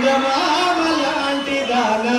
చందమామ లాంటి దానా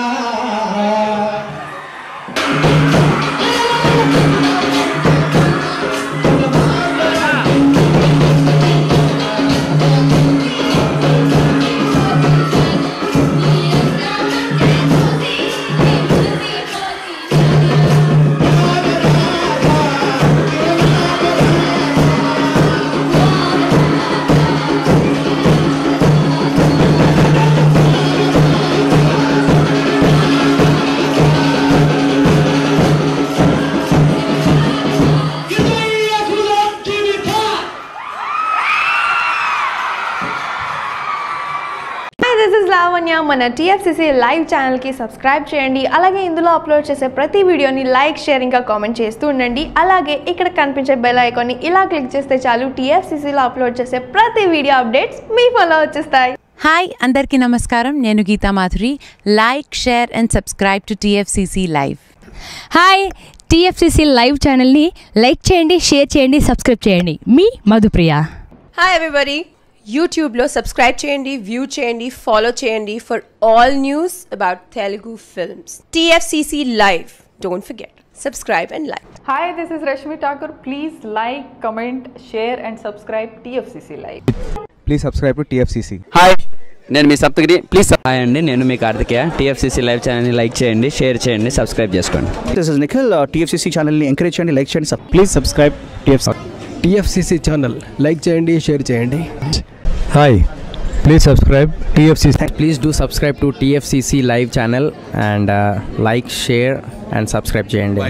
hi this is Lavanya మన టీఎఫ్సిసి లైవ్ ఛానల్కి సబ్స్క్రైబ్ చేయండి అలాగే ఇందులో అప్లోడ్ చేసే ప్రతి వీడియోని లైక్ షేర్ ఇంకా కామెంట్ చేస్తూ ఉండండి అలాగే ఇక్కడ కనిపించే బెల్ ఐకాన్ని ఇలా క్లిక్ చేస్తే చాలు టీఎఫ్సిసిలో అప్లోడ్ చేసే ప్రతి వీడియో అప్డేట్స్ మీ ఫోన్లో వచ్చేస్తాయి హాయ్ అందరికీ నమస్కారం నేను Geetha Madhuri like share and subscribe to TFCC live hi TFCC live ఛానల్ని లైక్ చేయండి షేర్ చేయండి సబ్స్క్రైబ్ చేయండి మీ మధుప్రియ హాయ్ ఎవ్రీబడి యూట్యూబ్లో సబ్స్క్రైబ్ చేయండి వ్యూ చేయండి ఫాలో చేయండి for all news about Telugu films TFCC live don't forget subscribe and like Hi, this is Rashmi Thakur. Please like, comment, share, and subscribe TFCC Live. Please subscribe to TFCC hi నేను మీ Saptagiri please hi అండి నేను మీ Karthikeya TFCC live ఛానల్ని like చేయండి share చేయండి subscribe చేసుకోండి this is Nikhil TFCC ఛానల్ని ఎంకరేజ్ చేయండి లైక్ చేయండి please subscribe TFC TFCC channel like చేయండి షేర్ చేయండి hi please subscribe TFCC please do subscribe to TFCC live channel and like share and subscribe చేయండి